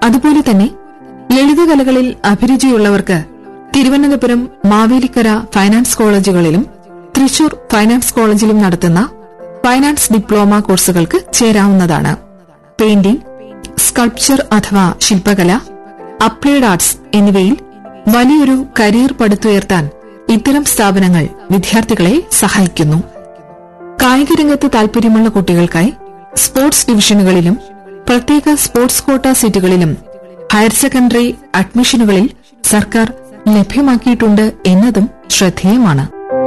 അതുപോലെ തന്നെ ലളിതകലകളിൽ അഭിരുചിയുള്ളവർക്ക് തിരുവനന്തപുരം മാവേലിക്കര ഫൈനാൻസ് കോളേജുകളിലും തൃശൂർ ഫൈനാൻസ് കോളേജിലും നടത്തുന്ന ഫൈനാൻസ് ഡിപ്ലോമ കോഴ്സുകൾക്ക് ചേരാവുന്നതാണ് പെയിന്റിംഗ് സ്കൾപ്ചർ അഥവാ ശില്പകല അപ്ലൈഡ് ആർട്സ് എന്നിവയിൽ വലിയൊരു കരിയർ പടുത്തുയർത്താൻ ഇത്തരം സ്ഥാപനങ്ങൾ വിദ്യാർത്ഥികളെ സഹായിക്കുന്നു കായികരംഗത്ത് താൽപര്യമുള്ള കുട്ടികൾക്കായി സ്പോർട്സ് ഡിവിഷനുകളിലും പ്രത്യേക സ്പോർട്സ് കോട്ട സീറ്റുകളിലും ഹയർ സെക്കൻഡറി അഡ്മിഷനുകളിൽ സർക്കാർ ലഭ്യമാക്കിയിട്ടുണ്ട് എന്നതും ശ്രദ്ധേയമാണ്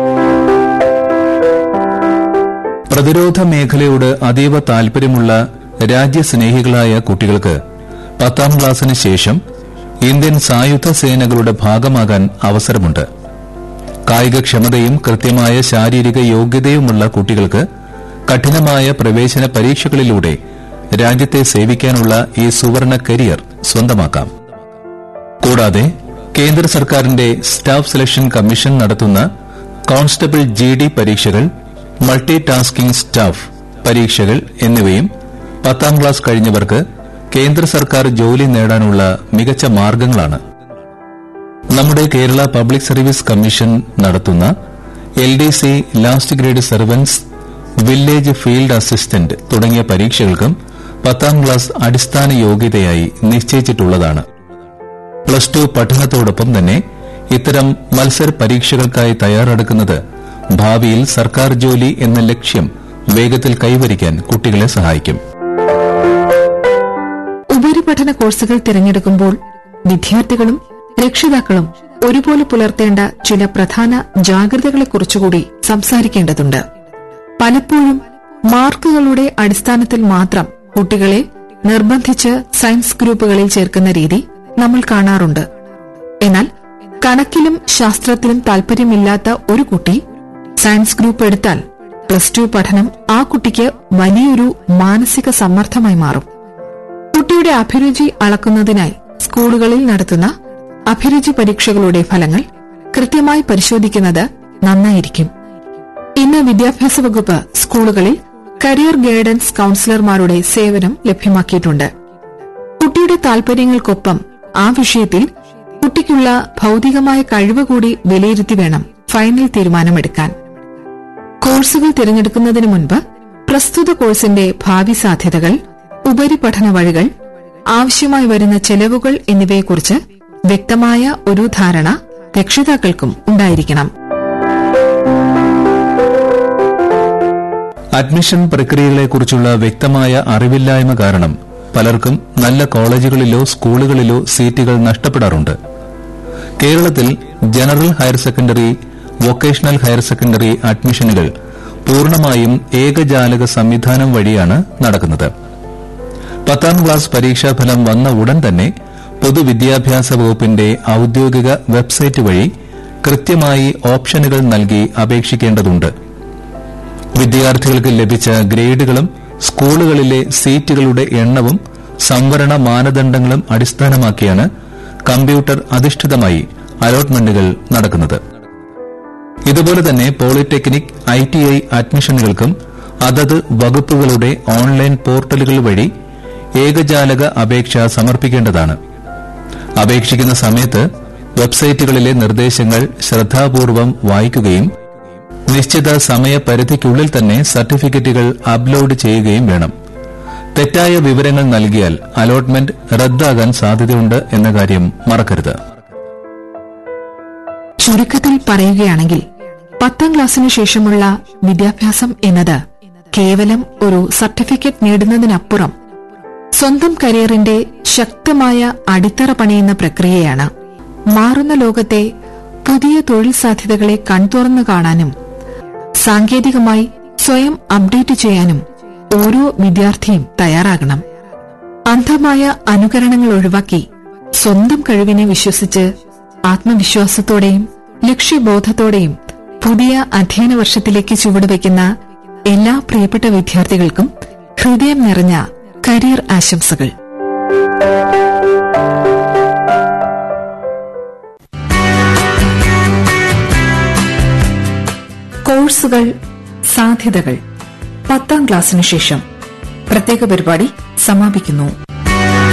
പ്രതിരോധ മേഖലയോട് അതീവ താൽപര്യമുള്ള രാജ്യസ്നേഹികളായ കുട്ടികൾക്ക് പത്താം ക്ലാസ്സിന് ശേഷം ഇന്ത്യൻ സായുധ സേനകളുടെ ഭാഗമാകാൻ അവസരമുണ്ട് കായികക്ഷമതയും കൃത്യമായ ശാരീരിക യോഗ്യതയുമുള്ള കുട്ടികൾക്ക് കഠിനമായ പ്രവേശന പരീക്ഷകളിലൂടെ രാജ്യത്തെ സേവിക്കാനുള്ള ഈ സുവർണ കരിയർ സ്വന്തമാക്കാം കൂടാതെ കേന്ദ്ര സർക്കാരിന്റെ സ്റ്റാഫ് സെലക്ഷൻ കമ്മീഷൻ നടത്തുന്ന കോൺസ്റ്റബിൾ ജി ഡി പരീക്ഷകൾ മൾട്ടി ടാസ്കിംഗ് സ്റ്റാഫ് പരീക്ഷകൾ എന്നിവയും പത്താം ക്ലാസ് കഴിഞ്ഞവർക്ക് കേന്ദ്ര സർക്കാർ ജോലി നേടാനുള്ള മികച്ച മാർഗങ്ങളാണ് നമ്മുടെ കേരള പബ്ലിക് സർവീസ് കമ്മീഷൻ നടത്തുന്ന L D C last grade servants village field assistant തുടങ്ങിയ പരീക്ഷകൾക്കും പത്താം ക്ലാസ് അടിസ്ഥാന യോഗ്യതയായി നിശ്ചയിച്ചിട്ടുള്ളതാണ് പ്ലസ് ടു പഠനത്തോടൊപ്പം തന്നെ ഇത്തരം മത്സര പരീക്ഷകൾക്കായി തയ്യാറെടുക്കുന്നത് ഭാവിയിൽ സർക്കാർ ജോലി എന്ന ലക്ഷ്യം വേഗത്തിൽ കൈവരിക്കാൻ കുട്ടികളെ സഹായിക്കും ഉപരിപഠന കോഴ്സുകൾ തിരഞ്ഞെടുക്കുമ്പോൾ വിദ്യാർത്ഥികളും രക്ഷിതാക്കളും ഒരുപോലെ പുലർത്തേണ്ട ചില പ്രധാന ജാഗ്രതകളെക്കുറിച്ചുകൂടി സംസാരിക്കേണ്ടതുണ്ട് പലപ്പോഴും മാർക്കുകളുടെ അടിസ്ഥാനത്തിൽ മാത്രം കുട്ടികളെ നിർബന്ധിച്ച് സയൻസ് ഗ്രൂപ്പുകളിൽ ചേർക്കുന്ന രീതി നമ്മൾ കാണാറുണ്ട് എന്നാൽ കണക്കിലും ശാസ്ത്രത്തിലും താൽപര്യമില്ലാത്ത ഒരു കുട്ടി സയൻസ് ഗ്രൂപ്പ് എടുത്താൽ പ്ലസ് ടു പഠനം ആ കുട്ടിക്ക് വലിയൊരു മാനസിക സമ്മർദ്ദമായി മാറും കുട്ടിയുടെ അഭിരുചി അളക്കുന്നതിനായി സ്കൂളുകളിൽ നടത്തുന്ന അഭിരുചി പരീക്ഷകളുടെ ഫലങ്ങൾ കൃത്യമായി പരിശോധിക്കുന്നത് നന്നായിരിക്കും ഇന്ന് വിദ്യാഭ്യാസ വകുപ്പ് സ്കൂളുകളിൽ കരിയർ ഗൈഡൻസ് കൌൺസിലർമാരുടെ സേവനം ലഭ്യമാക്കിയിട്ടുണ്ട് കുട്ടിയുടെ താൽപര്യങ്ങൾക്കൊപ്പം ആ വിഷയത്തിൽ കുട്ടിക്കുള്ള ഭൌതികമായ കഴിവ് കൂടി വിലയിരുത്തി വേണം ഫൈനൽ തീരുമാനമെടുക്കാൻ കോഴ്സുകൾ തിരഞ്ഞെടുക്കുന്നതിന് മുൻപ് പ്രസ്തുത കോഴ്സിന്റെ ഭാവി സാധ്യതകൾ ഉപരിപഠന വഴികൾ ആവശ്യമായി വരുന്ന ചെലവുകൾ എന്നിവയെക്കുറിച്ച് വ്യക്തമായ ഒരു ധാരണ രക്ഷിതാക്കൾക്കും ഉണ്ടായിരിക്കണം അഡ്മിഷൻ പ്രക്രിയകളെക്കുറിച്ചുള്ള വ്യക്തമായ അറിവില്ലായ്മ കാരണം പലർക്കും നല്ല കോളേജുകളിലോ സ്കൂളുകളിലോ സീറ്റുകൾ നഷ്ടപ്പെടാറുണ്ട് കേരളത്തിൽ general higher secondary vocational higher secondary അഡ്മിഷനുകൾ പൂർണ്ണമായും ഏകജാലക സംവിധാനം വഴിയാണ് നടക്കുന്നത് പത്താം ക്ലാസ് പരീക്ഷാഫലം വന്ന ഉടൻ തന്നെ പൊതുവിദ്യാഭ്യാസ വകുപ്പിന്റെ ഔദ്യോഗിക വെബ്സൈറ്റ് വഴി കൃത്യമായി ഓപ്ഷനുകൾ നൽകി അപേക്ഷിക്കേണ്ടതുണ്ട് വിദ്യാർത്ഥികൾക്ക് ലഭിച്ച ഗ്രേഡുകളും സ്കൂളുകളിലെ സീറ്റുകളുടെ എണ്ണവും സംവരണ മാനദണ്ഡങ്ങളും അടിസ്ഥാനമാക്കിയാണ് കമ്പ്യൂട്ടർ അധിഷ്ഠിതമായി അലോട്ട്മെന്റുകൾ നടക്കുന്നത് ഇതുപോലെ തന്നെ പോളിടെക്നിക് ഐ ടി ഐ അഡ്മിഷനുകൾക്കും അതത് വകുപ്പുകളുടെ ഓൺലൈൻ പോർട്ടലുകൾ വഴി ഏകജാലക അപേക്ഷ സമർപ്പിക്കേണ്ടതാണ് അപേക്ഷിക്കുന്ന സമയത്ത് വെബ്സൈറ്റുകളിലെ നിർദ്ദേശങ്ങൾ ശ്രദ്ധാപൂർവം വായിക്കുകയും നിശ്ചിത സമയപരിധിക്കുള്ളിൽ തന്നെ സർട്ടിഫിക്കറ്റുകൾ അപ്ലോഡ് ചെയ്യുകയും വേണം തെറ്റായ വിവരങ്ങൾ നൽകിയാൽ അലോട്ട്മെന്റ് റദ്ദാകാൻ സാധ്യതയുണ്ട് എന്ന കാര്യം മറക്കരുത് ചുരുക്കത്തിൽ പറയുകയാണെങ്കിൽ പത്താം ക്ലാസ്സിനു ശേഷമുള്ള വിദ്യാഭ്യാസം എന്നത് കേവലം ഒരു സർട്ടിഫിക്കറ്റ് നേടുന്നതിനപ്പുറം സ്വന്തം കരിയറിന്റെ ശക്തമായ അടിത്തറ പണിയുന്ന പ്രക്രിയയാണ് മാറുന്ന ലോകത്തെ പുതിയ തൊഴിൽ സാധ്യതകളെ കൺതുറന്നു കാണാനും സാങ്കേതികമായി സ്വയം അപ്ഡേറ്റ് ചെയ്യാനും ഓരോ വിദ്യാർത്ഥിയും തയ്യാറാകണം അന്ധമായ അനുകരണങ്ങൾ ഒഴിവാക്കി സ്വന്തം കഴിവിനെ വിശ്വസിച്ച് ആത്മവിശ്വാസത്തോടെയും ലക്ഷ്യബോധത്തോടെയും പുതിയ അധ്യയന വർഷത്തിലേക്ക് ചുവടുവയ്ക്കുന്ന എല്ലാ പ്രിയപ്പെട്ട വിദ്യാർത്ഥികൾക്കും ഹൃദയം നിറഞ്ഞ കരിയർ ആശംസകൾ കോഴ്സുകൾ സാധ്യതകൾ പത്താം ക്ലാസ്സിനു ശേഷം പ്രത്യേക പരിപാടി സമാപിക്കുന്നു